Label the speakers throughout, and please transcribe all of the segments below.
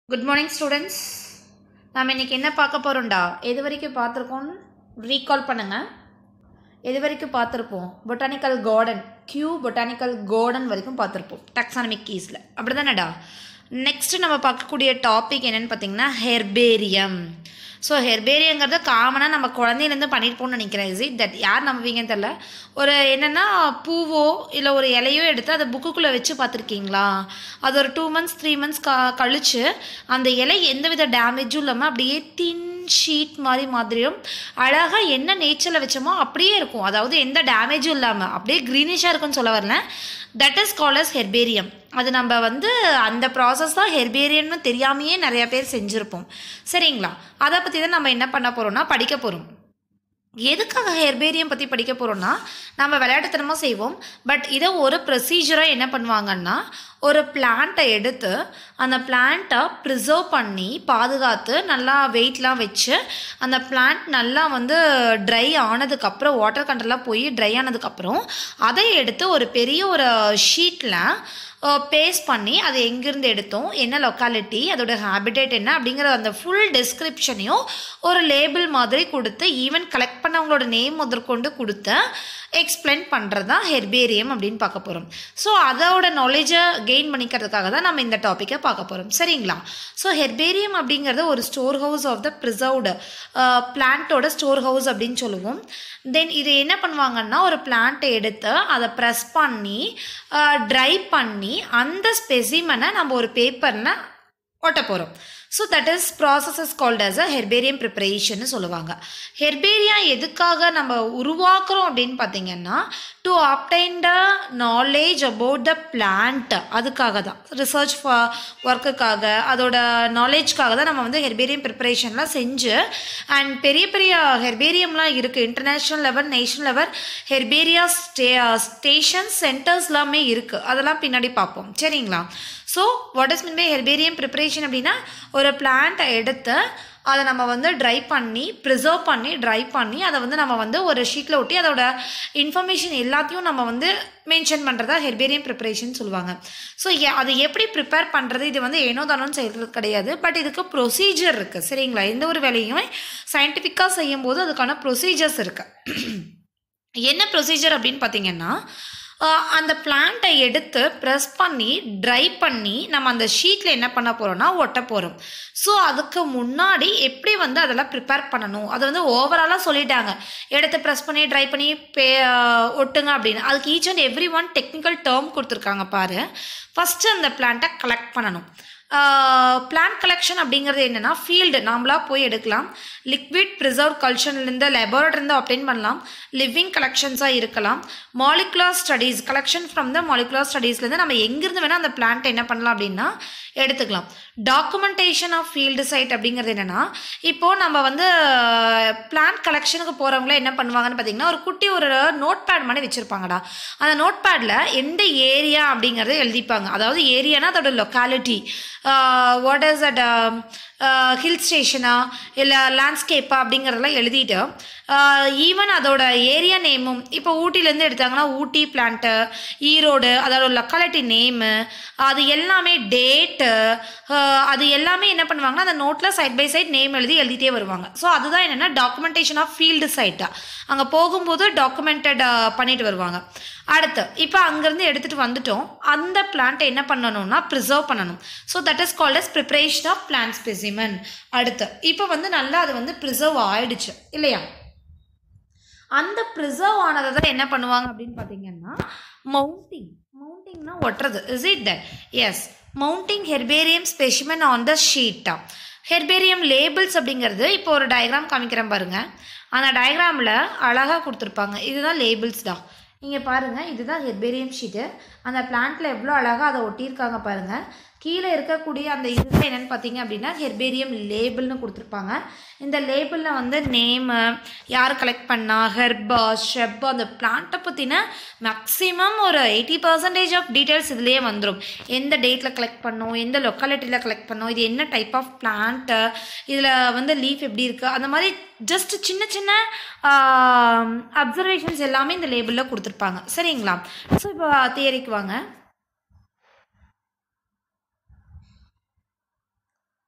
Speaker 1: good morning students நாம் இன்றைக்கி என்ன பார்க்க போகிறோம்டா எது வரைக்கும் பார்த்துருக்கோம்னு ரீகால் பண்ணுங்கள் எது வரைக்கும் பார்த்துருப்போம் botanical garden Kew botanical garden வரைக்கும் பார்த்துருப்போம் டாக்ஸானமிக் கீஸில் அப்படி தானேடா நெக்ஸ்ட் நம்ம பார்க்கக்கூடிய டாபிக் என்னென்னு பார்த்தீங்கன்னா ஹெர்பேரியம் ஸோ ஹெர்பேரியங்கிறது காமனாக நம்ம குழந்தையிலேருந்து பண்ணியிருப்போம்னு நினைக்கிறேன் இஸ் இட் தட் யார் நம்புவீங்கன்னு தெரில ஒரு என்னென்னா பூவோ இல்லை ஒரு இலையோ எடுத்து அதை புக்குக்குள்ளே வச்சு பார்த்துருக்கீங்களா அது ஒரு டூ மந்த்ஸ் த்ரீ மந்த்ஸ் க கழித்து அந்த இலை எந்தவித டேமேஜும் இல்லாமல் அப்படியே தின் ஷீட் மாதிரி மாதிரியும் அழகாக என்ன நேச்சரில் வச்சோமோ அப்படியே இருக்கும் அதாவது எந்த டேமேஜும் இல்லாமல் அப்படியே க்ரீனிஷாக இருக்குன்னு சொல்ல வரல that is call as herbarium அது நம்ம வந்து அந்த ப்ராசஸ் தான் ஹெர்பேரியம்னு தெரியாமையே நிறைய பேர் செஞ்சுருப்போம் சரிங்களா அதை பற்றி தான் நம்ம என்ன பண்ண போகிறோம்னா படிக்க போகிறோம் எதுக்காக ஹெர்பேரியம் பற்றி படிக்க போகிறோம்னா நம்ம விளையாட்டுத்தனமாக செய்வோம் பட் இதை ஒரு ப்ரொசீஜராக என்ன பண்ணுவாங்கன்னா ஒரு பிளான்ட்டை எடுத்து அந்த பிளான்ட்டை ப்ரிசர்வ் பண்ணி பாதுகாத்து நல்லா வெயிட்லாம் வச்சு அந்த பிளான்ட் நல்லா வந்து ட்ரை ஆனதுக்கப்புறம் வாட்டர் கண்டெல்லாம் போய் ட்ரை ஆனதுக்கப்புறம் அதை எடுத்து ஒரு பெரிய ஒரு ஷீட்டில் பேஸ்ட் பண்ணி அது எங்கேருந்து எடுத்தோம் என்ன லொக்காலிட்டி அதோட ஹேபிடேட் என்ன அப்படிங்கிற அந்த ஃபுல் டிஸ்கிரிப்ஷனையும் ஒரு லேபிள் மாதிரி கொடுத்து ஈவன் கலெக்ட் பண்ணவங்களோட நேம் முதற்கொண்டு கொடுத்து எக்ஸ்பிளைன் பண்ணுறது தான் ஹெர்பேரியம் அப்படின்னு பார்க்க போகிறோம் ஸோ அதோட நாலேஜை கெயின் பண்ணிக்கிறதுக்காக தான் நம்ம இந்த டாப்பிக்கை பார்க்க போகிறோம் சரிங்களா ஸோ ஹெர்பேரியம் அப்படிங்கிறது ஒரு store house of the preserved பிளான்ட்டோட ஸ்டோர் ஹவுஸ் அப்படின்னு சொல்லுவோம் தென் இது என்ன பண்ணுவாங்கன்னா ஒரு பிளான்ட்டை எடுத்து அதை ப்ரெஸ் பண்ணி ட்ரை பண்ணி அந்த ஸ்பெசிமனை நம்ம ஒரு பேப்பரில் ஒட்ட போகிறோம் so that is process is called as a herbarium preparation சொல்லுவாங்க ஹெர்பேரியா எதுக்காக நம்ம உருவாக்குறோம் அப்படின்னு பார்த்தீங்கன்னா to obtain the knowledge about the plant அதுக்காக தான் ரிசர்ச் ஒர்க்குக்காக அதோட நாலேஜ்க்காக தான் நம்ம வந்து ஹெர்பேரியம் ப்ரிப்பரேஷன்லாம் செஞ்சு அண்ட் பெரிய பெரிய ஹெர்பேரியம்லாம் இருக்குது international level national level herbaria stay station centres எல்லாமே இருக்குது அதெல்லாம் பின்னாடி பார்ப்போம் சரிங்களா so what is mean by herbarium preparation அப்படின்னா ஒரு பிளான்ட்டை எடுத்து அதை நம்ம வந்து ட்ரை பண்ணி ப்ரிசர்வ் பண்ணி ட்ரை பண்ணி அதை வந்து நம்ம வந்து ஒரு ஷீட்டில் ஒட்டி அதோட இன்ஃபர்மேஷன் எல்லாத்தையும் நம்ம வந்து மென்ஷன் பண்ணுறதா ஹெர்பேரியம் ப்ரிப்பரேஷன் சொல்லுவாங்க ஸோ அதை எப்படி ப்ரிப்பேர் பண்ணுறது இது வந்து ஏனோ தானோன்னு செய்கிறது கிடையாது பட் இதுக்கு ப்ரொசீஜர் இருக்குது சரிங்களா எந்த ஒரு வேலையுமே சயின்டிஃபிக்காக செய்யும்போது அதுக்கான ப்ரொசீஜர்ஸ் இருக்குது என்ன ப்ரொசீஜர் அப்படின்னு பார்த்தீங்கன்னா அந்த பிளான்ட்டை எடுத்து ப்ரெஸ் பண்ணி ட்ரை பண்ணி நம்ம அந்த ஷீட்டில் என்ன பண்ண போகிறோம்னா ஒட்ட போகிறோம் ஸோ அதுக்கு முன்னாடி எப்படி வந்து அதெல்லாம் ப்ரிப்பேர் பண்ணணும் அதை வந்து ஓவராலாக சொல்லிட்டாங்க எடுத்து ப்ரெஸ் பண்ணி ட்ரை பண்ணி பே ஒட்டுங்க அப்படின்னு அதுக்கு each and every one technical term கொடுத்துருக்காங்க பாரு ஃபஸ்ட்டு அந்த பிளான்ட்டை கலெக்ட் பண்ணணும் பிளான்ட் கலெக்ஷன் அப்படிங்கிறது என்னென்னா ஃபீல்டு நாமளாக போய் எடுக்கலாம் லிக்விட் ப்ரிசர்வ் கல்ச்சர்லேருந்து லெபார்ட்ரிருந்து அப்டைன் பண்ணலாம் லிவிங் கலெக்ஷன்ஸாக இருக்கலாம் molecular studies collection from the molecular ஸ்டடீஸ்லேருந்து நம்ம எங்கேருந்து வேணால் அந்த பிளான்ட்டை என்ன பண்ணலாம் அப்படின்னா எடுத்துக்கலாம் டாக்குமெண்டேஷன் ஆஃப் ஃபீல்டு சைட் அப்படிங்கிறது என்னென்னா இப்போது நம்ம வந்து பிளான்ட் கலெக்ஷனுக்கு போகிறவங்கள என்ன பண்ணுவாங்கன்னு பார்த்தீங்கன்னா ஒரு குட்டி ஒரு நோட் பேட் மாதிரி வச்சுருப்பாங்கடா அந்த நோட் பேடில் எந்த ஏரியா அப்படிங்கிறத எழுதிப்பாங்க அதாவது ஏரியானா அதோட locality what is at hill ஸ்டேஷனா இல்லை லேண்ட்ஸ்கேப்பா அப்படிங்கிறதெல்லாம் எழுதிட்டு ஈவன் அதோட ஏரியா நேமும் இப்போ ஊட்டிலேருந்து எடுத்தாங்கன்னா ஊட்டி பிளான்ட்டு ஈரோடு அதோட லொக்காலிட்டி நேமு அது எல்லாமே டேட்டு அது எல்லாமே என்ன பண்ணுவாங்கன்னா அந்த நோட்டில் சைட் பை சைட் நேம் எழுதி எழுதிட்டே வருவாங்க ஸோ அதுதான் என்னென்னா டாக்குமெண்டேஷன் ஆஃப் ஃபீல்டு சைட்டாக அங்கே போகும்போது டாக்குமெண்டட் பண்ணிட்டு வருவாங்க அடுத்து இப்போ அங்கேருந்து எடுத்துகிட்டு வந்துட்டோம் அந்த பிளான்ட்டை என்ன பண்ணணும்னா ப்ரிசர்வ் பண்ணணும் so that is called as preparation of plant specimen அடுத்து இப்போ வந்து நல்லா அது வந்து ப்ரிசர்வ் ஆயிடுச்சு இல்லையா அந்த ப்ரிசர்வ் ஆனதை தான் என்ன பண்ணுவாங்க அப்படின்னு பார்த்தீங்கன்னா மவுண்டிங் மவுண்டிங்னா ஒட்டுறது is it that is mounting herbarium specimen on the ஷீட்டா ஹெர்பேரியம் லேபிள்ஸ் அப்படிங்கிறது இப்போ ஒரு டயக்ராம் காமிக்கிறேன் பாருங்கள் அந்த டயக்ராமில் அழகாக கொடுத்துருப்பாங்க இதுதான் லேபிள்ஸ் தான் இங்கே பாருங்கள் இதுதான் ஹெர்பேரியம் ஷீட்டு அந்த பிளான்ட்டில் எவ்வளோ அழகாக அதை ஒட்டியிருக்காங்க பாருங்கள் கீழே இருக்கக்கூடிய அந்த இது என்னென்னு பார்த்தீங்க அப்படின்னா ஹெர்பேரியம் லேபிள்னு கொடுத்துருப்பாங்க இந்த லேபிளில் வந்து நேமு யார் கலெக்ட் பண்ணா ஹெர்பா ஷெப் அந்த பிளான்ட்டை பற்றின மேக்ஸிமம் ஒரு எயிட்டி பர்சன்டேஜ் ஆஃப் டீட்டெயில்ஸ் இதுலேயே வந்துடும் எந்த டேட்டில் கலெக்ட் பண்ணோம் எந்த லொக்காலிட்டியில் கலெக்ட் பண்ணோம் இது என்ன டைப் ஆஃப் பிளான்ட்டு இதில் வந்து லீஃப் எப்படி இருக்குது அந்த மாதிரி ஜஸ்ட் சின்ன சின்ன அப்சர்வேஷன்ஸ் எல்லாமே இந்த லேபிளில் கொடுத்துருப்பாங்க சரிங்களா ஸோ இப்போ தியரிக்கு வாங்க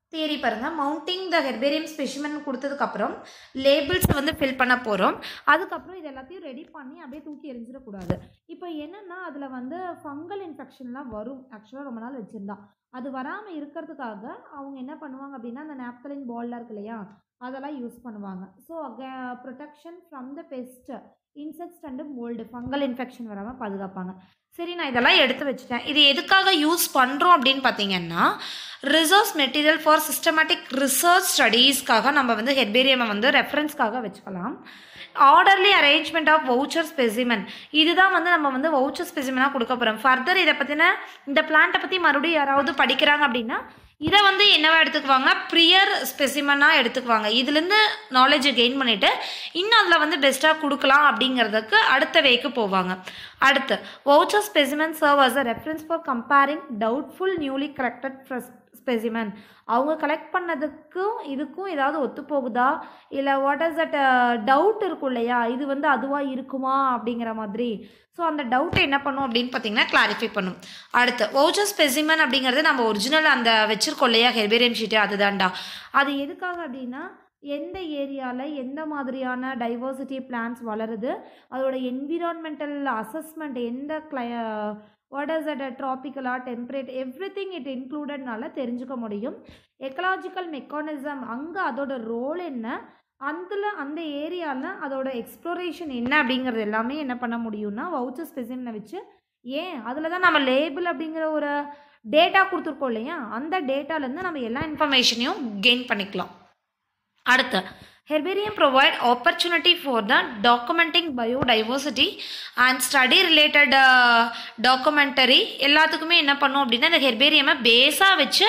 Speaker 1: தேரி பாருங்கள் மவுண்டிங் த ஹெர்பேரியம் ஸ்பெசிமன் கொடுத்ததுக்கப்புறம் லேபிள்ஸை வந்து ஃபில் பண்ண போகிறோம் அதுக்கப்புறம் இது எல்லாத்தையும் ரெடி பண்ணி அப்படியே தூக்கி எரிஞ்சிடக்கூடாது இப்போ என்னென்னா அதில் வந்து ஃபங்கல் இன்ஃபெக்ஷன்லாம் வரும் ஆக்சுவலாக ரொம்ப நாள் வச்சுருந்தா அது வராமல் இருக்கிறதுக்காக அவங்க என்ன பண்ணுவாங்க அப்படின்னா அந்த நாப்தலின் பால்லாம் இருக்கு இல்லையா அதெல்லாம் யூஸ் பண்ணுவாங்க so protection from the pest insects and mould fungal infection வராமல் பாதுகாப்பாங்க சரி நான் இதெல்லாம் எடுத்து வச்சுட்டேன் இது எதுக்காக யூஸ் பண்ணுறோம் அப்படின்னு பார்த்தீங்கன்னா research material for systematic research ஸ்டடீஸ்க்காக நம்ம வந்து ஹெர்பேரியமை வந்து ரெஃபரன்ஸ்க்காக வச்சுக்கலாம் orderly arrangement of voucher specimen இதுதான் வந்து நம்ம வந்து வவுச்சர் ஸ்பெசிமனாக கொடுக்க போகிறோம் ஃபர்தர் இதை பற்றின இந்த பிளான்ட்டை பற்றி மறுபடியும் யாராவது படிக்கிறாங்க அப்படின்னா இதை வந்து என்னவா எடுத்துக்குவாங்க ப்ரியர் ஸ்பெசிமனாக எடுத்துக்குவாங்க இதுலேருந்து நாலேஜை கெயின் பண்ணிவிட்டு இன்னும் அதில் வந்து பெஸ்ட்டாக கொடுக்கலாம் அப்படிங்கிறதுக்கு அடுத்த வேக்கு போவாங்க அடுத்து voucher specimen serve as a reference for comparing doubtful newly corrected specimen அவங்க கலெக்ட் பண்ணதுக்கும் இதுக்கும் ஏதாவது ஒத்து போகுதா இல்லை வாட் இஸ் தட் டவுட் இருக்கும் இல்லையா இது வந்து அதுவாக இருக்குமா அப்படிங்கிற மாதிரி ஸோ அந்த டவுட்டை என்ன பண்ணும் அப்படின்னு பார்த்தீங்கன்னா கிளாரிஃபை பண்ணும் அடுத்து வவுச்சர் ஸ்பெசிமன் அப்படிங்கிறது நம்ம ஒரிஜினல் அந்த வச்சிருக்கோம் இல்லையா ஹெர்பேரியம் ஷீட்டு அதுதான்டா அது எதுக்காக அப்படின்னா எந்த ஏரியாவில் எந்த மாதிரியான டைவர்சிட்டி பிளான்ஸ் வளருது அதோட என்விரான்மெண்டல் அசஸ்மெண்ட் எந்த கிளை வாட் இஸ் அட் ட்ராபிக்கலா டெம்பரேட் எவ்ரி திங் இட் இன்க்ளூடட்னால தெரிஞ்சுக்க முடியும் எக்கலாஜிக்கல் மெக்கானிசம் அங்கே அதோட ரோல் என்ன அதில் அந்த ஏரியாவில் அதோட எக்ஸ்ப்ளோரேஷன் என்ன அப்படிங்கிறது எல்லாமே என்ன பண்ண முடியும்னா வவுச்சர் ஸ்பெசிமினை வச்சு ஏன் அதில் தான் நம்ம லேபிள் அப்படிங்கிற ஒரு டேட்டா கொடுத்துருக்கோம் இல்லையா அந்த டேட்டாலேருந்து நம்ம எல்லா இன்ஃபர்மேஷனையும் கெயின் பண்ணிக்கலாம் அடுத்து herbarium provide opportunity for the documenting biodiversity and study related documentary எல்லாத்துக்குமே என்ன பண்ணும் அப்படின்னா இந்த ஹெர்பேரியமை பேஸாக வச்சு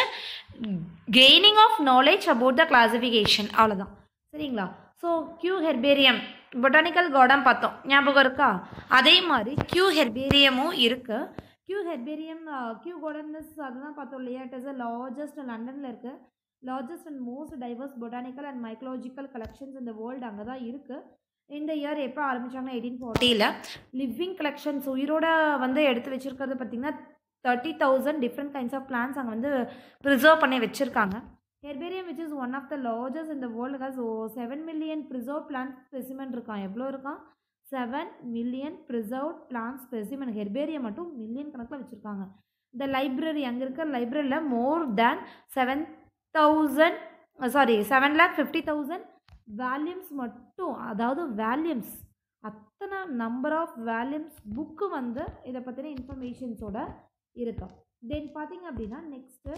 Speaker 1: gaining of knowledge about the classification அவ்வளோதான் சரிங்களா so Kew herbarium botanical garden பார்த்தோம் ஞாபகம் இருக்கா அதே மாதிரி கியூ ஹெர்பேரியமும் இருக்குது கியூ ஹெர்பேரியம் கியூ கார்டன்ஸ் அதுதான் பார்த்தோம் இல்லையா இட் இஸ் அ லார்ஜஸ்ட் லண்டனில் இருக்குது largest and most diverse botanical and mycological collections இந்த வேர்ல்டு அங்கே தான் இருக்குது இந்த இயர் எப்போ ஆரம்பித்தாங்கன்னா எயிட்டீன் ஃபார்ட்டியில் லிவிங் கலெக்ஷன்ஸ் உயிரோட வந்து எடுத்து வச்சுருக்கிறது பார்த்திங்கன்னா thirty thousand different kinds of plants அங்கே வந்து ப்ரிசர்வ் பண்ணி வச்சுருக்காங்க herbarium which is one of the largest இந்த world has oh seven million preserve plant specimen இருக்கான் எவ்வளோ இருக்கான் seven million preserved plant specimen herbarium மட்டும் மில்லியன் கணக்கில் வச்சுருக்காங்க இந்த லைப்ரரி அங்கே இருக்கிற லைப்ரரியில் more than seven thousand sorry seven lakh fifty thousand volumes மட்டும் அதாவது வேல்யூம்ஸ் அத்தனை நம்பர் ஆஃப் வேல்யூம்ஸ் புக்கு வந்து இதை பற்றின இன்ஃபர்மேஷன்ஸோட இருக்கும் தென் பார்த்தீங்க அப்படின்னா நெக்ஸ்ட்டு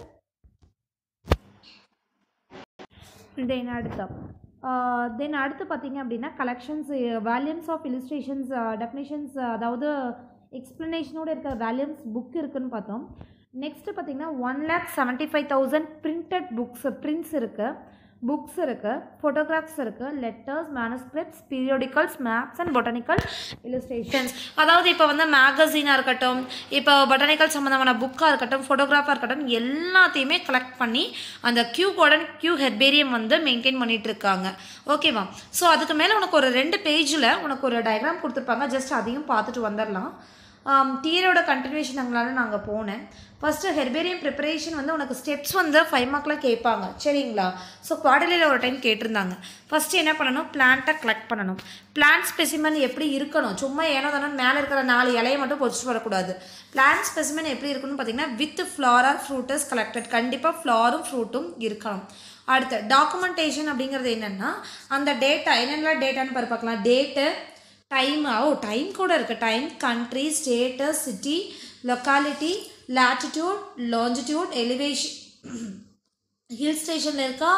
Speaker 1: தென் அடுத்த தென் அடுத்து பார்த்தீங்க அப்படின்னா collections volumes of illustrations definitions அதாவது எக்ஸ்ப்ளனேஷனோட இருக்கிற வேல்யூம்ஸ் புக் இருக்குன்னு பார்த்தோம் நெக்ஸ்ட்டு பார்த்தீங்கன்னா one lakh seventy five thousand printed books prints இருக்குது புக்ஸ் இருக்குது ஃபோட்டோகிராஃப்ஸ் இருக்குது letters manuscripts periodicals maps and botanical illustrations அதாவது இப்போ வந்து மேகசீனாக இருக்கட்டும் இப்போ பொட்டானிக்கல் சம்மந்தமான புக்காக இருக்கட்டும் ஃபோட்டோகிராஃபாக இருக்கட்டும் எல்லாத்தையுமே கலெக்ட் பண்ணி அந்த கியூ கோடன் கியூ ஹெர்பேரியம் வந்து மெயின்டைன் பண்ணிகிட்டு இருக்காங்க ஓகேவா ஸோ அதுக்கு மேலே உனக்கு ஒரு ரெண்டு பேஜில் உனக்கு ஒரு டயக்ராம் கொடுத்துருப்பாங்க ஜஸ்ட் அதையும் பார்த்துட்டு வந்துடலாம் டீரோட கண்டினியூஷன் அங்களால நாங்கள் போனேன் ஃபஸ்ட்டு ஹெர்பேரியம் ப்ரிப்பரேஷன் வந்து உனக்கு ஸ்டெப்ஸ் வந்து ஃபைவ் மார்க்கில் கேட்பாங்க சரிங்களா ஸோ குவார்டர்லியில் ஒரு டைம் கேட்டிருந்தாங்க ஃபஸ்ட்டு என்ன பண்ணணும் பிளான்ட்டை கலெக்ட் பண்ணணும் பிளான்ட் ஸ்பெசிமன் எப்படி இருக்கணும் சும்மா ஏனோ தானே மேலே இருக்கிற நாலு இலையை மட்டும் பொறிச்சிட்டு வரக்கூடாது பிளான்ட் ஸ்பெசிமன் எப்படி இருக்கணும்னு பார்த்தீங்கன்னா வித் ஃப்ளாரா ஃப்ரூட்டஸ் கலெக்டட் கண்டிப்பாக ஃப்ளாரும் ஃப்ரூட்டும் இருக்கணும் அடுத்து டாக்குமெண்டேஷன் அப்படிங்கிறது என்னென்னா அந்த டேட்டா என்னென்ன டேட்டான்னு பாரு பார்க்கலாம் டேட்டு டைம் ஓ டைம் கூட இருக்குது time country states city locality latitude longitude elevation hill ஸ்டேஷனில் இருக்கா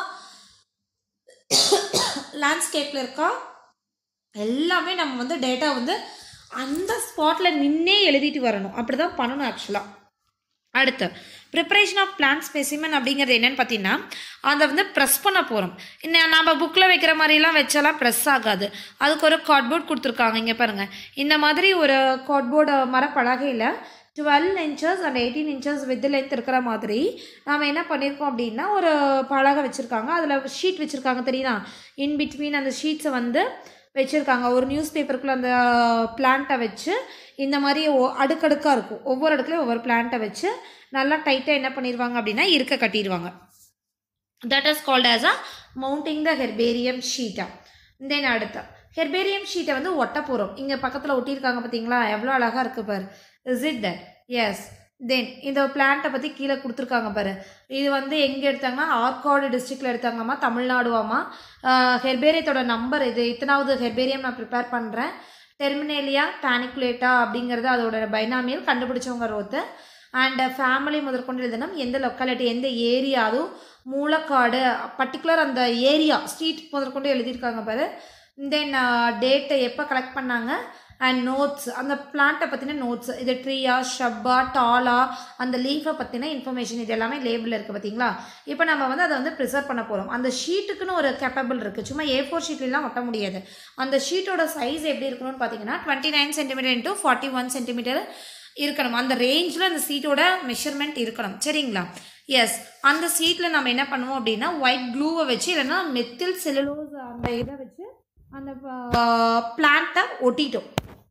Speaker 1: லேண்ட்ஸ்கேப்பில் இருக்கா எல்லாமே நம்ம வந்து டேட்டா வந்து அந்த ஸ்பாட்டில் நின்னே எழுதிட்டு வரணும் அப்படி தான் பண்ணணும் ஆக்சுவலாக அடுத்து ப்ரிப்பரேஷன் ஆஃப் பிளான்ட் ஸ்பெசிமன் அப்படிங்கிறது என்னென்னு பார்த்தீங்கன்னா அதை வந்து ப்ரெஸ் பண்ண போகிறோம் இன்னும் நம்ம புக்கில் வைக்கிற மாதிரிலாம் வச்சாலாம் ப்ரெஸ் ஆகாது அதுக்கு ஒரு கார்ட்போர்ட் கொடுத்துருக்காங்க இங்கே பாருங்கள் இந்த மாதிரி ஒரு கார்ட்போர்டு மரப்பலகையில் twelve inches and eighteen inches with length இருக்கிற மாதிரி நாம் என்ன பண்ணியிருக்கோம் அப்படின்னா ஒரு பலகை வச்சுருக்காங்க அதில் ஷீட் வச்சுருக்காங்க தெரியுதா இன் பிட்வீன் அந்த ஷீட்ஸை வந்து வச்சுருக்காங்க ஒரு நியூஸ் பேப்பருக்குள்ளே அந்த பிளான்ட்டை வச்சு இந்த மாதிரி ஒ- அடுக்கடுக்காக இருக்கும் ஒவ்வொரு இடத்துலையும் ஒவ்வொரு பிளான்ட்டை வச்சு நல்லா டைட்டாக என்ன பண்ணிடுவாங்க அப்படின்னா இருக்க கட்டிடுவாங்க that is called as a mounting the herbarium ஷீட்டா தென் அடுத்த ஹெர்பேரியம் ஷீட்டை வந்து ஒட்ட போகிறோம் இங்கே பக்கத்தில் ஒட்டியிருக்காங்க பார்த்தீங்களா எவ்வளோ அழகாக இருக்குது பாரு is it that is then இந்த பிளான்ட்டை பற்றி கீழே கொடுத்துருக்காங்க பாரு இது வந்து எங்கே எடுத்தாங்கன்னா ஆர்காடு டிஸ்ட்ரிக்டில் எடுத்தாங்கம்மா தமிழ்நாடுவாம்மா ஹெர்பேரியத்தோட நம்பர் இது இத்தனாவது ஹெர்பேரியம் நான் ப்ரிப்பேர் பண்ணுறேன் டெர்மினேலியா பேனிகுலேட்டா அப்படிங்கிறது அதோட பைனாமியல் கண்டுபிடிச்சவங்க ரோத்து அண்ட் ஃபேமிலி முதற்கொண்டு எழுதணும் எந்த லொக்காலிட்டி எந்த ஏரியா அதுவும் மூலக்காடு பர்டிகுலர் அந்த ஏரியா ஸ்ட்ரீட் முதற்கொண்டு எழுதியிருக்காங்க பாரு தென் டேட்டை எப்போ கலெக்ட் பண்ணாங்க அண்ட் நோட்ஸ் அந்த பிளான்ட்டை பற்றின நோட்ஸ் இது ட்ரீயா ஷப்பா டாலா அந்த லீஃபை பற்றின இன்ஃபர்மேஷன் இது எல்லாமே லேபிளில் இருக்குது பார்த்தீங்களா இப்போ நம்ம வந்து அதை வந்து ப்ரிசர்வ் பண்ண போகிறோம் அந்த ஷீட்டுக்குன்னு ஒரு கேப்பபிள் இருக்குது சும்மா ஏ ஃபோர் ஷீட்லாம் ஒட்ட முடியாது அந்த ஷீட்டோட சைஸ் எப்படி இருக்கணும்னு பார்த்தீங்கன்னா twenty nine centimetre into forty one centimetre இருக்கணும் அந்த ரேஞ்சில் அந்த சீட்டோட மெஷர்மெண்ட் இருக்கணும் சரிங்களா எஸ் அந்த சீட்டில் நம்ம என்ன பண்ணுவோம் அப்படின்னா ஒயிட் க்ளூவை வச்சு இல்லைன்னா மெத்தில் செல்லுலோஸ் அந்த இதை வச்சு அந்த பிளான்ட்டை ஒட்டிட்டோம்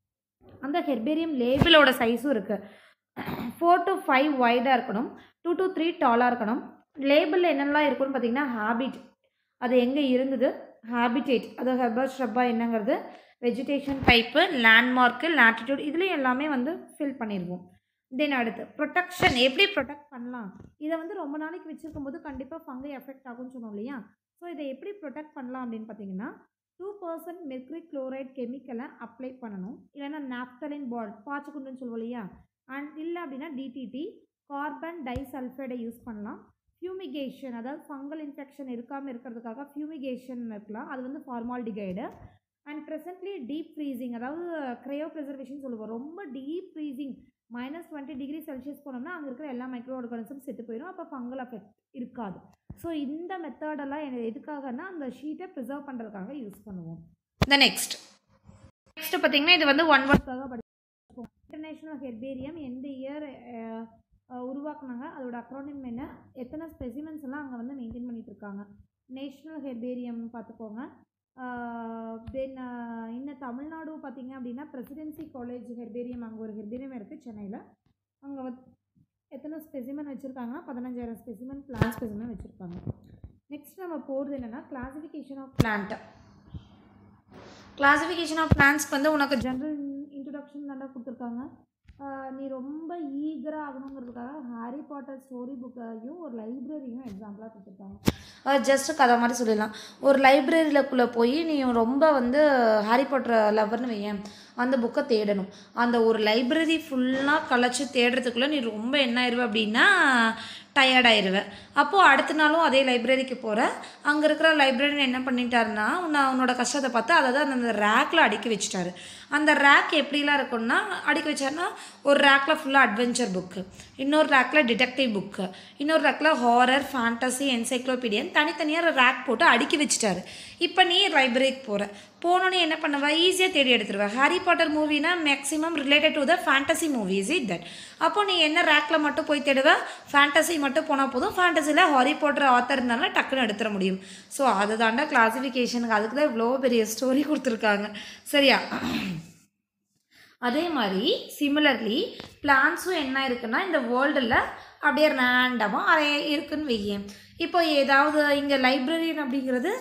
Speaker 1: அந்த ஹெர்பேரியம் லேபிளோட சைஸும் இருக்குது ஃபோர் டு ஃபைவ் வைடாக இருக்கணும் டூ டு த்ரீ டாலாக இருக்கணும் லேபிளில் என்னெல்லாம் இருக்குன்னு பார்த்தீங்கன்னா ஹேபிட் அது எங்கே இருந்தது ஹேபிடேட் அது ஹெர்பர் ஷ்ரப்பா என்னங்கிறது வெஜிடேஷன் டைப்பு லேண்ட்மார்க்கு லேட்டிடியூட் இதுலேயும் எல்லாமே வந்து ஃபில் பண்ணிடுவோம் தென் அடுத்து ப்ரொடெக்ஷன் எப்படி ப்ரொடெக்ட் பண்ணலாம் இதை வந்து ரொம்ப நாளைக்கு வச்சுருக்கும் போது கண்டிப்பாக ஃபங்கை எஃபெக்ட் ஆகும்னு சொன்னோம் இல்லையா ஸோ இதை எப்படி ப்ரொடெக்ட் பண்ணலாம் அப்படின்னு பார்த்தீங்கன்னா டூ பர்சன்ட் மெர்க்ரி குளோரைட் கெமிக்கலை அப்ளை பண்ணணும் இல்லைன்னா நாப்தலின் பால் பாச்சுக்குண்டுன்னு சொல்லுவோம் இல்லையா அண்ட் இல்லை அப்படின்னா டிடிடி கார்பன் டைசல்ஃபைடை யூஸ் பண்ணலாம் ஃபியூமிகேஷன் அதாவது ஃபங்கல் இன்ஃபெக்ஷன் இருக்காமல் இருக்கிறதுக்காக ஃபியூமிகேஷன் இருக்கலாம் அது வந்து formaldehyde and presently deep freezing அதாவது க்ரையோ ப்ரிசர்வேஷன் சொல்லுவோம் ரொம்ப deep freezing minus twenty degree Celsius போனோம்னா அங்கே இருக்கிற எல்லா மைக்ரோ ஆர்கானிசம் செத்து போயிடும் அப்போ ஃபங்கல் எஃபெக்ட் இருக்காது ஸோ இந்த மெத்தடெல்லாம் எனக்கு எதுக்காகனா அந்த ஷீட்டை ப்ரிசர்வ் பண்ணுறதுக்காக யூஸ் பண்ணுவோம் த நெக்ஸ்ட் நெக்ஸ்ட் பார்த்தீங்கன்னா இது வந்து ஒன் வேர்ட்காக படிப்போம் இன்டர்நேஷ்னல் ஹெர்பேரியம் எந்த இயர் உருவாக்குனாங்க அதோட அக்ரானிம் என்ன எத்தனை ஸ்பெசிமென்ஸ் எல்லாம் அங்கே வந்து மெயின்டைன் பண்ணிட்டு இருக்காங்க நேஷ்னல் ஹெர்பேரியம் பார்த்துக்கோங்க தென் இன்னும் தமிழ்நாடு பார்த்தீங்க அப்படின்னா பிரசிடென்சி காலேஜ் ஹெர்பேரியம் அங்கே ஒரு ஹெர்பேரியம் இருக்குது சென்னையில் அங்கே வந்து எத்தனை ஸ்பெசிமன் வச்சுருக்காங்கன்னா பதினஞ்சாயிரம் ஸ்பெசிமன் பிளான் ஸ்பெசிமன் வச்சுருக்காங்க நெக்ஸ்ட் நம்ம போகிறது என்னென்னா classification of plant classification of பிளான்ஸ்க்கு வந்து உனக்கு ஜென்ரல் இன்ட்ரடக்ஷன் தாண்டா கொடுத்துருக்காங்க நீ ரொம்ப ஈகராக ஆகணுங்கிறதுக்காக ஹாரி பாட்டர் ஸ்டோரி புக்கையும் ஒரு லைப்ரரியும் எக்ஸாம்பிளாக கொடுத்துருக்காங்க ஜஸ்ட் கதை மாதிரி சொல்லிடலாம் ஒரு லைப்ரரியிலக்குள்ளே போய் நீ ரொம்ப வந்து ஹாரி பாட்டர் லவர்னு வையேன் அந்த புக்கை தேடணும் அந்த ஒரு லைப்ரரி ஃபுல்லாக கலைச்சி தேடுறதுக்குள்ளே நீ ரொம்ப என்ன ஆயிடுவ அப்படின்னா டயர்டாயிருவேன் அப்போது அடுத்த நாளும் அதே லைப்ரரிக்கு போகிற அங்கே இருக்கிற லைப்ரரியன் என்ன பண்ணிட்டாருன்னா உன்னை உன்னோட கஷ்டத்தை பார்த்து அதை தான் அந்த ரேக்கில் அடுக்கி வச்சுட்டாரு அந்த ரேக் எப்படிலாம் இருக்கும்னா அடுக்கி வச்சாருன்னா ஒரு ரேக்கில் ஃபுல்லாக அட்வென்ச்சர் புக்கு இன்னொரு ரேக்கில் டிடெக்டிவ் புக்கு இன்னொரு ரேக்கில் ஹாரர் ஃபேண்டசி என்சைக்ளோபீடியன் தனித்தனியாக ரேக் போட்டு அடுக்கி வச்சுட்டாரு இப்போ நீ லைப்ரரிக்கு போகிற போனோன்னே என்ன பண்ணுவ ஈஸியாக தேடி எடுத்துருவேன் ஹாரி பாட்டர் மூவினா maximum related to the fantasy movies it that அப்போ நீ என்ன ரேக்கில் மட்டும் போய் தேடுவ ஃபேண்டசி மட்டும் போனால் போதும் ஃபேண்டசியில் ஹாரி பாட்டர் ஆத்தர் இருந்தாலும் டக்குன்னு எடுத்துட முடியும் ஸோ அதை தாண்டா கிளாசிஃபிகேஷனுக்கு அதுக்கு தான் இவ்வளோ பெரிய ஸ்டோரி கொடுத்துருக்காங்க சரியா அதே மாதிரி சிமிலர்லி பிளான்ஸும் என்ன இருக்குன்னா இந்த வேர்ல்டில் அப்படியே ரேண்டமாக அறைய இருக்குன்னு வையேன் இப்போ ஏதாவது இங்கே லைப்ரரியன் அப்படிங்கிறது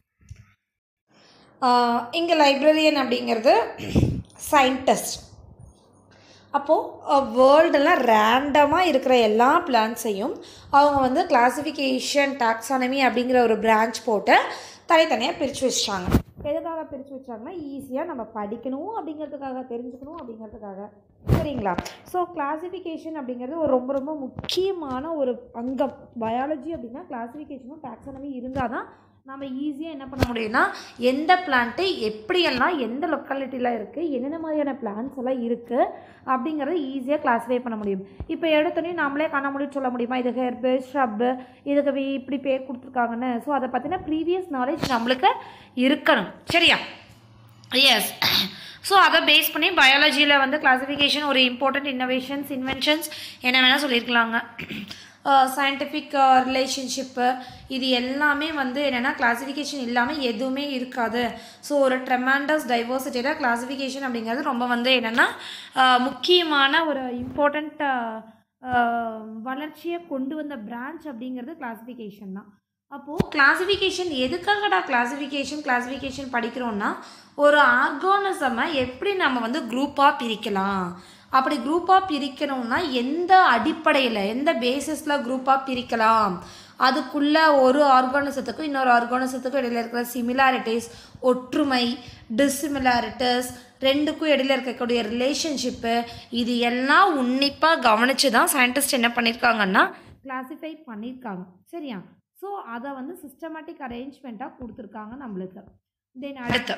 Speaker 1: இங்கே லைப்ரரியன் அப்படிங்கிறது சயின்டிஸ்ட் அப்போது வேர்ல்டெல்லாம் ரேண்டமாக இருக்கிற எல்லா பிளான்ஸையும் அவங்க வந்து கிளாசிஃபிகேஷன் டாக்ஸானமி அப்படிங்கிற ஒரு பிரான்ச் போட்டு தனித்தனியாக பிரித்து வச்சிட்டாங்க எதுக்காக பிரித்து வச்சாங்கன்னா ஈஸியாக நம்ம படிக்கணும் அப்படிங்கிறதுக்காக தெரிஞ்சுக்கணும் அப்படிங்கிறதுக்காக சரிங்களா ஸோ கிளாசிஃபிகேஷன் அப்படிங்கிறது ஒரு ரொம்ப ரொம்ப முக்கியமான ஒரு அங்கம் பயாலஜி அப்படின்னா கிளாசிஃபிகேஷனும் டாக்ஸானமி இருந்தால் தான் நம்ம ஈஸியாக என்ன பண்ண முடியும்னா எந்த பிளான்ட்டு எப்படியெல்லாம் எந்த லொக்காலிட்டியில் இருக்குது என்னென்ன மாதிரியான பிளான்ஸ் எல்லாம் இருக்குது அப்படிங்கிறத ஈஸியாக கிளாஸிஃபை பண்ண முடியும் இப்போ எடுத்தோடனே நம்மளே காண முடியும் சொல்ல முடியுமா இது ஹெர்பு ஷ்ரப்பு இதுக்கு வி- இப்படி பேர் கொடுத்துருக்காங்கன்னு ஸோ அதை பற்றின ப்ரீவியஸ் நாலேஜ் நம்மளுக்கு இருக்கணும் சரியா எஸ் ஸோ அதை பேஸ் பண்ணி பயாலஜியில் வந்து கிளாசிஃபிகேஷன் ஒரு இம்பார்ட்டண்ட் இன்னோவேஷன்ஸ் இன்வென்ஷன்ஸ் என்ன வேணால் சொல்லியிருக்கலாங்க சயின்டிஃபிக் ரிலேஷன்ஷிப்பு இது எல்லாமே வந்து என்னென்னா கிளாசிஃபிகேஷன் இல்லாமல் எதுவுமே இருக்காது ஸோ ஒரு ட்ரெமாண்டஸ் டைவர்சிட்டியில் கிளாசிஃபிகேஷன் அப்படிங்கிறது ரொம்ப வந்து என்னென்னா முக்கியமான ஒரு இம்பார்ட்டண்ட் வளர்ச்சியை கொண்டு வந்த பிரான்ச் அப்படிங்கிறது கிளாசிஃபிகேஷன் தான் அப்போது கிளாசிஃபிகேஷன் எதுக்காகடா கிளாசிஃபிகேஷன் கிளாசிஃபிகேஷன் படிக்கிறோன்னா ஒரு ஆர்கானிசமை எப்படி நம்ம வந்து குரூப்பாக பிரிக்கலாம் அப்படி குரூப்பாக பிரிக்கணும்னா எந்த அடிப்படையில் எந்த பேசிஸில் குரூப்பாக பிரிக்கலாம் அதுக்குள்ள ஒரு ஆர்கானிசத்துக்கும் இன்னொரு ஆர்கானிசத்துக்கும் இடையில இருக்கிற சிமிலாரிட்டிஸ் ஒற்றுமை டிஸ்சிமிலாரிட்டிஸ் ரெண்டுக்கும் இடையில இருக்கக்கூடிய ரிலேஷன்ஷிப்பு இது எல்லாம் உன்னிப்பாக கவனித்து தான் சயின்டிஸ்ட் என்ன பண்ணியிருக்காங்கன்னா கிளாஸிஃபை பண்ணியிருக்காங்க சரியா ஸோ அதை வந்து சிஸ்டமேட்டிக் அரேஞ்ச்மெண்ட்டாக கொடுத்துருக்காங்க நம்மளுக்கு தென் அடுத்து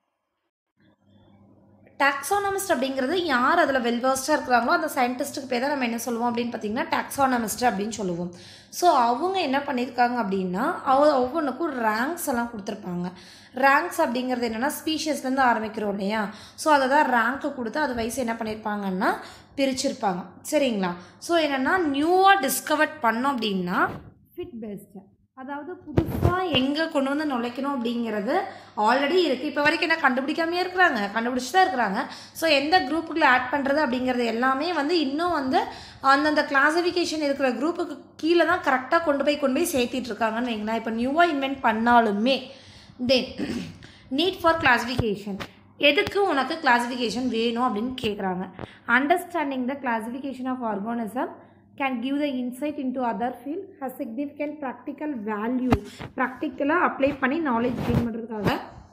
Speaker 1: டாக்ஸானமிஸ்ட் அப்படிங்கிறது யார் அதில் வெல்வர்ஸ்டாக இருக்கிறாங்களோ அந்த சயின்டிஸ்ட்டுக்கு பேர் தான் நம்ம என்ன சொல்லுவோம் அப்படின்னு பார்த்தீங்கன்னா டாக்ஸானமிஸ்ட் அப்படின்னு சொல்லுவோம் ஸோ அவங்க என்ன பண்ணியிருக்காங்க அப்படின்னா அவ ஒவ்வொன்றுக்கும் ரேங்க்ஸ் எல்லாம் கொடுத்துருப்பாங்க ரேங்க்ஸ் அப்படிங்கிறது என்னென்னா ஸ்பீஷஸ்லேருந்து ஆரம்பிக்கிறோம் இல்லையா ஸோ அதை தான் ரேங்க்கு கொடுத்து அது வயசு என்ன பண்ணியிருப்பாங்கன்னா பிரிச்சிருப்பாங்க சரிங்களா ஸோ என்னென்னா நியூவாக டிஸ்கவர் பண்ணோம் அப்படின்னா ஃபிட் பெஸ்ட்டு அதாவது புதுசாக எங்கே கொண்டு வந்து நுழைக்கணும் அப்படிங்கிறது ஆல்ரெடி இருக்குது இப்போ வரைக்கும் என்ன கண்டுபிடிக்காமையே இருக்கிறாங்க கண்டுபிடிச்சி தான் இருக்கிறாங்க ஸோ எந்த குரூப்புக்குள்ள ஆட் பண்ணுறது அப்படிங்கிறது எல்லாமே வந்து இன்னும் வந்து அந்தந்த கிளாசிஃபிகேஷன் இருக்கிற குரூப்புக்கு கீழே தான் கரெக்டாக கொண்டு போய் கொண்டு போய் சேர்த்திட்டு இருக்காங்கன்னு வைங்களேன் இப்போ நியூவாக இன்வென்ட் பண்ணாலுமே தென் நீட் ஃபார் கிளாசிஃபிகேஷன் எதுக்கு உனக்கு கிளாசிஃபிகேஷன் வேணும் அப்படின்னு கேட்குறாங்க understanding the classification of organism can give the insight into other field has significant practical value ப்ராக்டிக்கலாக அப்ளை பண்ணி நாலேஜ் கெயின் பண்ணுறதுக்காக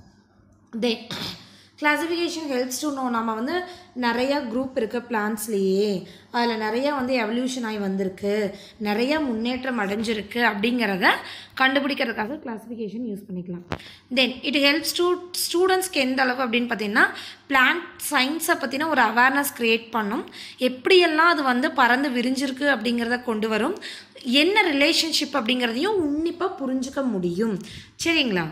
Speaker 1: then classification helps to know நம்ம வந்து நிறையா குரூப் இருக்குது பிளான்ஸ்லேயே அதில் நிறையா வந்து எவல்யூஷன் ஆகி வந்திருக்கு நிறையா முன்னேற்றம் அடைஞ்சிருக்கு அப்படிங்கிறத கண்டுபிடிக்கிறதுக்காக கிளாசிஃபிகேஷன் யூஸ் பண்ணிக்கலாம் தென் இட் ஹெல்ப்ஸ் டு ஸ்டூடெண்ட்ஸ்க்கு எந்த அளவுக்கு அப்படின்னு பார்த்தீங்கன்னா பிளான்ட் சயின்ஸை பற்றின ஒரு அவேர்னஸ் க்ரியேட் பண்ணும் எப்படியெல்லாம் அது வந்து பறந்து விரிஞ்சிருக்கு அப்படிங்கிறத கொண்டு வரும் என்ன ரிலேஷன்ஷிப் அப்படிங்கிறதையும் உன்னிப்பாக புரிஞ்சுக்க முடியும் சரிங்களா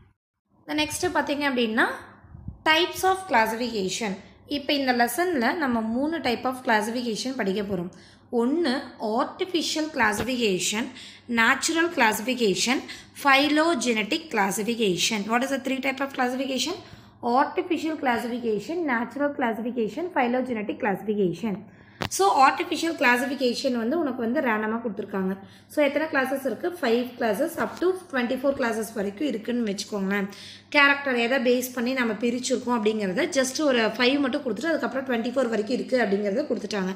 Speaker 1: நெக்ஸ்ட்டு பார்த்தீங்க அப்படின்னா டைப்ஸ் ஆஃப் கிளாசிஃபிகேஷன் இப்போ இந்த லெசனில் நம்ம மூணு டைப் ஆஃப் கிளாசிஃபிகேஷன் படிக்க போகிறோம் ஒன்று artificial classification natural classification phylogenetic classification what is the three type of classification artificial classification natural classification phylogenetic classification so artificial classification வந்து உனக்கு வந்து ரேண்டமாக கொடுத்துருக்காங்க ஸோ எத்தனை கிளாஸஸ் இருக்குது five classes up to twenty four classes வரைக்கும் இருக்குதுன்னு வச்சுக்கோங்களேன் கேரக்டர் எதை பேஸ் பண்ணி நம்ம பிரிச்சிருக்கோம் அப்படிங்கிறத ஜஸ்ட் ஒரு ஃபைவ் மட்டும் கொடுத்துட்டு அதுக்கப்புறம் டுவெண்ட்டி ஃபோர் வரைக்கும் இருக்குது அப்படிங்கிறத கொடுத்துட்டாங்க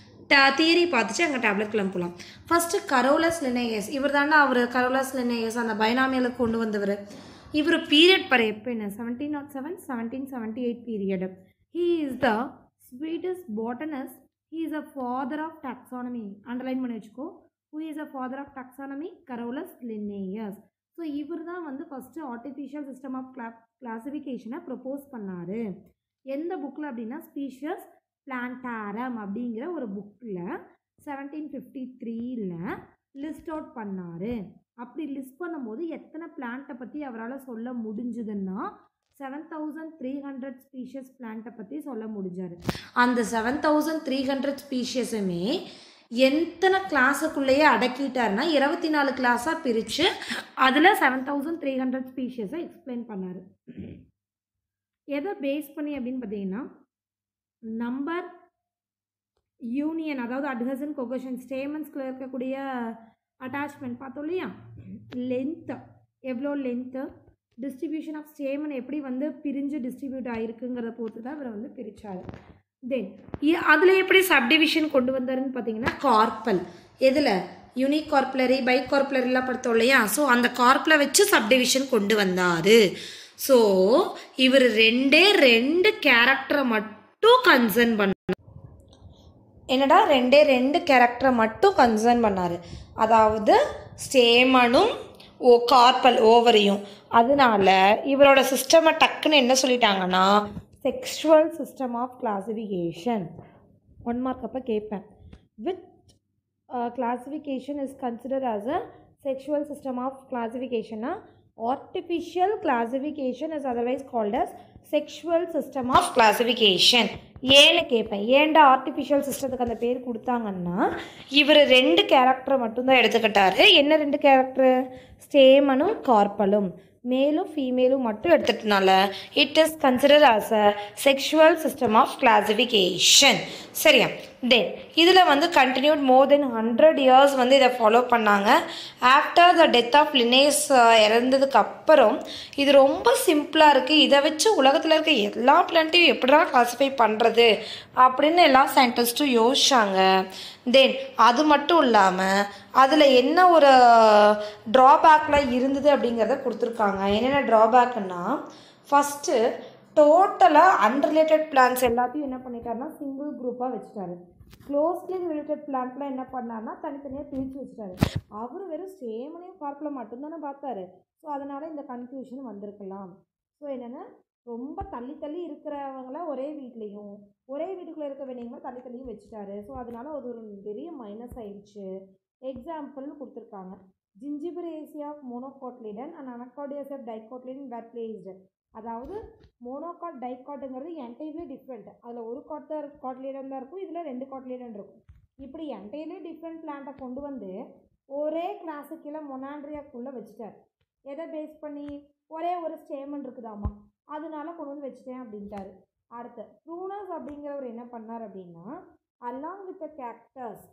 Speaker 1: தியரி பார்த்துட்டு அங்கே டேப்லெட் கிளம்பலாம் ஃபஸ்ட்டு கரோலஸ் லினேயஸ் இவர் தாண்டா அவர் கரோலஸ் லினேயஸ் அந்த பைனாமியலுக்கு கொண்டு வந்தவர் இவர் பீரியட் பாரு எப்போ என்ன seventeen not seven seventeen seventy eight period he is the sweetest botanist he is a father of taxonomy underline பண்ணி வச்சுக்கோ who is a father of taxonomy Carolus Linnaeus so இவர் தான் வந்து ஃபஸ்ட்டு ஆர்டிஃபிஷியல் சிஸ்டம் ஆஃப் கிளா கிளாசிஃபிகேஷனை propose பண்ணார் எந்த புக்கில் அப்படின்னா ஸ்பீஷியஸ் பிளான்டாரம் அப்படிங்கிற ஒரு புக்கில் செவன்டீன் ஃபிஃப்டி த்ரீயில் லிஸ்ட் அவுட் பண்ணார் அப்படி லிஸ்ட் பண்ணும்போது எத்தனை பிளான்ட்டை பற்றி அவரால் சொல்ல முடிஞ்சுதுன்னா seven thousand three hundred species பிளான்ட்டை பற்றி சொல்ல முடிஞ்சார் அந்த செவன் தௌசண்ட் த்ரீ ஹண்ட்ரட் ஸ்பீஷியஸுமே எத்தனை கிளாஸுக்குள்ளேயே அடக்கிட்டாருன்னா இருபத்தி நாலு கிளாஸாக பிரித்து அதில் செவன் தௌசண்ட் த்ரீ ஹண்ட்ரட் ஸ்பீஷியஸை எக்ஸ்பிளைன் பண்ணார் எதை பேஸ் பண்ணி அப்படின்னு பார்த்தீங்கன்னா நம்பர் யூனியன் அதாவது அட்ஹசன் கொகஷன் ஸ்டேமன்ஸ்குள்ள இருக்கக்கூடிய அட்டாச்மெண்ட் பார்த்தோம் இல்லையா லென்த்து எவ்வளோ லென்த்து டிஸ்ட்ரிபியூஷன் ஆஃப் ஸ்டேமன் எப்படி வந்து பிரிஞ்சு டிஸ்ட்ரிபியூட் ஆகிருக்குங்கிறத பொறுத்து தான் இவரை வந்து பிரித்தார் தென் அதில் எப்படி சப்டிவிஷன் கொண்டு வந்தாருன்னு பார்த்தீங்கன்னா கார்பல் எதில் யூனிக் கார்ப்லரி பை கார்ப்லரிலாம் பார்த்தோம் இல்லையா ஸோ அந்த கார்ப்பில் வச்சு சப்டிவிஷன் கொண்டு வந்தார் ஸோ இவர் ரெண்டே ரெண்டு கேரக்டரை மட்டும் கன்சர்ன் பண்ண என்னடா ரெண்டே ரெண்டு கேரக்டரை மட்டும் கன்சர்ன் பண்ணார் அதாவது ஸ்டேமனும் ஓ கார்பல் ஓவரையும் அதனால இவரோட சிஸ்டமை டக்குன்னு என்ன சொல்லிட்டாங்கன்னா sexual system of classification one mark அப்போ கேட்பேன் with classification is consider as a sexual system of கிளாசிஃபிகேஷனா artificial classification is otherwise called as sexual system of classification ஏன்னு கேட்பேன் ஏன்டா ஆர்டிஃபிஷியல் சிஸ்டத்துக்கு அந்த பேர் கொடுத்தாங்கன்னா இவர் ரெண்டு கேரக்டரை மட்டும்தான் எடுத்துக்கிட்டாரு என்ன ரெண்டு கேரக்டர் ஸ்டேமனும் கார்பலும் மேலும் ஃபீமேலும் மட்டும் எடுத்துட்டனால it is consider as a sexual system of classification சரியா தென் இதில் வந்து continued more than hundred years வந்து இதை ஃபாலோ பண்ணாங்க after the death of Linnaeus இறந்ததுக்கு அப்புறம் இது ரொம்ப சிம்பிளாக இருக்குது இதை வச்சு உலகத்தில் இருக்க எல்லா பிளான்ட்டையும் எப்படிடா கிளாஸிஃபை பண்ணுறது அப்படின்னு எல்லா சயின்டிஸ்ட்டும் யோசிச்சாங்க தென் அது மட்டும் இல்லாமல் அதில் என்ன ஒரு ட்ராபேக்லாம் இருந்தது அப்படிங்கிறத கொடுத்துருக்காங்க என்னென்ன ட்ராபேக்குன்னா ஃபஸ்ட்டு டோட்டலாக அன்ரிலேட்டட் பிளான்ஸ் எல்லாத்தையும் என்ன பண்ணிட்டாருன்னா சிங்கிள் குரூப்பாக வச்சுட்டாரு க்ளோஸ்லி ரிலேட்டட் பிளான்ட்லாம் என்ன பண்ணார்னா தனித்தனியாக பிரித்து வச்சுட்டாரு அவர் வெறும் சேமனையும் பார்க்கில் மட்டும்தானே பார்த்தாரு ஸோ அதனால் இந்த கன்ஃபியூஷன் வந்திருக்கலாம் ஸோ என்னென்னா ரொம்ப தள்ளி தள்ளி இருக்கிறவங்கள ஒரே வீட்லேயும் ஒரே வீட்டுக்குள்ளே இருக்க வேண்டியவங்கள தள்ளி தள்ளியும் வச்சுட்டாரு ஸோ அதனால அது ஒரு பெரிய மைனஸ் ஆயிடுச்சு எக்ஸாம்பிள்னு கொடுத்துருக்காங்க Zingiberaceae of monocotyledon and Anacardiaceae of dicotyledon were placed அதாவது மோனோகாட் டைகாட்டுங்கிறது என்டையர்லி டிஃப்ரெண்ட் அதில் ஒரு காட் தான் காட்லிடன் தான் இருக்கும் இதில் ரெண்டு காட்லிடன் இருக்கும் இப்படி என்டையர்லி டிஃப்ரெண்ட் பிளான்ட்டை கொண்டு வந்து ஒரே கிளாஸுக்குள்ள மொனாண்ட்ரியாக்குள்ளே வச்சுட்டார் எதை பேஸ் பண்ணி ஒரே ஒரு ஸ்டேமன் இருக்குதாமா அதனால கொண்டு வந்து வச்சுட்டேன் அப்படின்ட்டாரு அடுத்து ப்ரூனஸ் அப்படிங்கிறவர் என்ன பண்ணார் அப்படின்னா along with the cactus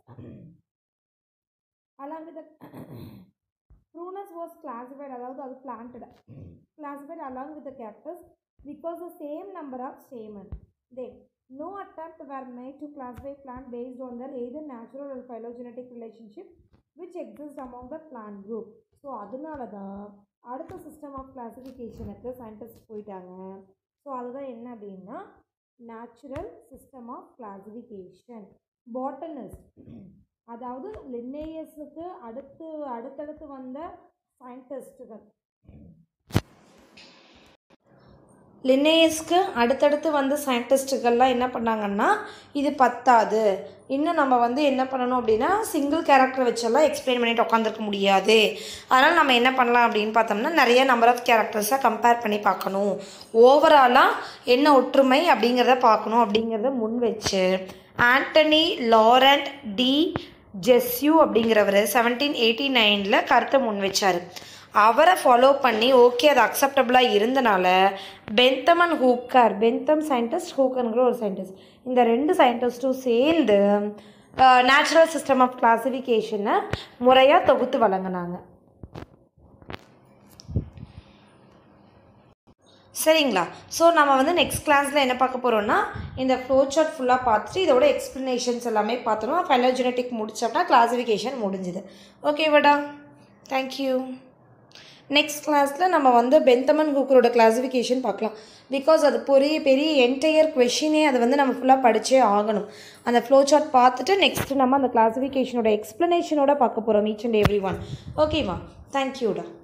Speaker 1: along with Prunus was classified அதாவது அது planted classified along with the cactus because the same number of stamen then no attempt were made to classify plant based on their either natural or phylogenetic relationship which exists among the plant group so அதனால தான் அடுத்த system of கிளாசிஃபிகேஷனுக்கு scientist போயிட்டாங்க so அதுதான் என்ன அப்படின்னா natural system of classification botanist அதாவது லின்னேயஸுக்கு அடுத்து அடுத்தடுத்து வந்த சயின்டிஸ்ட்டுகள் லின்னேயஸ்க்கு அடுத்தடுத்து வந்த சயின்டிஸ்ட்டுகள்லாம் என்ன பண்ணாங்கன்னா இது பத்தாது இன்னும் நம்ம வந்து என்ன பண்ணணும் அப்படின்னா சிங்கிள் கேரக்டர் வச்செல்லாம் எக்ஸ்பிளைன் பண்ணிட்டு உட்காந்துருக்க முடியாது அதனால் நம்ம என்ன பண்ணலாம் அப்படின்னு பார்த்தோம்னா நிறைய நம்பர் ஆஃப் கேரக்டர்ஸை கம்பேர் பண்ணி பார்க்கணும் ஓவராலாக என்ன ஒற்றுமை அப்படிங்கிறத பார்க்கணும் அப்படிங்கிறத முன் வச்சு ஆண்டனி லாரண்ட் டி ஜெஸ்யூ அப்படிங்கிறவர் செவன்டீன் எயிட்டி நைனில் கருத்தை முன் வச்சார் அவரை ஃபாலோ பண்ணி ஓகே அது அக்செப்டபுளாக இருந்தனால Bentham and Hooker Bentham scientist ஹூக்கருங்கிற ஒரு சயின்டிஸ்ட் இந்த ரெண்டு சயின்டிஸ்ட்டும் சேர்ந்து நேச்சுரல் சிஸ்டம் ஆஃப் கிளாசிஃபிகேஷனை முறையாக தொகுத்து வழங்கினாங்க சரிங்களா ஸோ நம்ம வந்து நெக்ஸ்ட் கிளாஸில் என்ன பார்க்க போகிறோம்னா இந்த ஃப்ளோ சார்ட் ஃபுல்லாக பார்த்துட்டு இதோட எக்ஸ்ப்ளனேஷன்ஸ் எல்லாமே பார்த்துருவோம் ஃபைலோஜெனட்டிக் முடிச்சோம்னா கிளாசிஃபிகேஷன் முடிஞ்சுது ஓகேவாடா தேங்க்யூ நெக்ஸ்ட் கிளாஸில் நம்ம வந்து பென்தமன் ஹூக்கரோட கிளாசிஃபிகேஷன் பார்க்கலாம் பிகாஸ் அது பெரிய பெரிய என்டையர் கொஷினே அதை வந்து நம்ம ஃபுல்லாக படித்தே ஆகணும் அந்த ஃப்ளோ சார்ட் பார்த்துட்டு நெக்ஸ்ட் நம்ம அந்த கிளாசிஃபிகேஷனோட எக்ஸ்ப்ளனேஷனோட பார்க்க போகிறோம் ஈச் அண்ட் எவ்ரி ஒன் ஓகேவா தேங்க்யூடா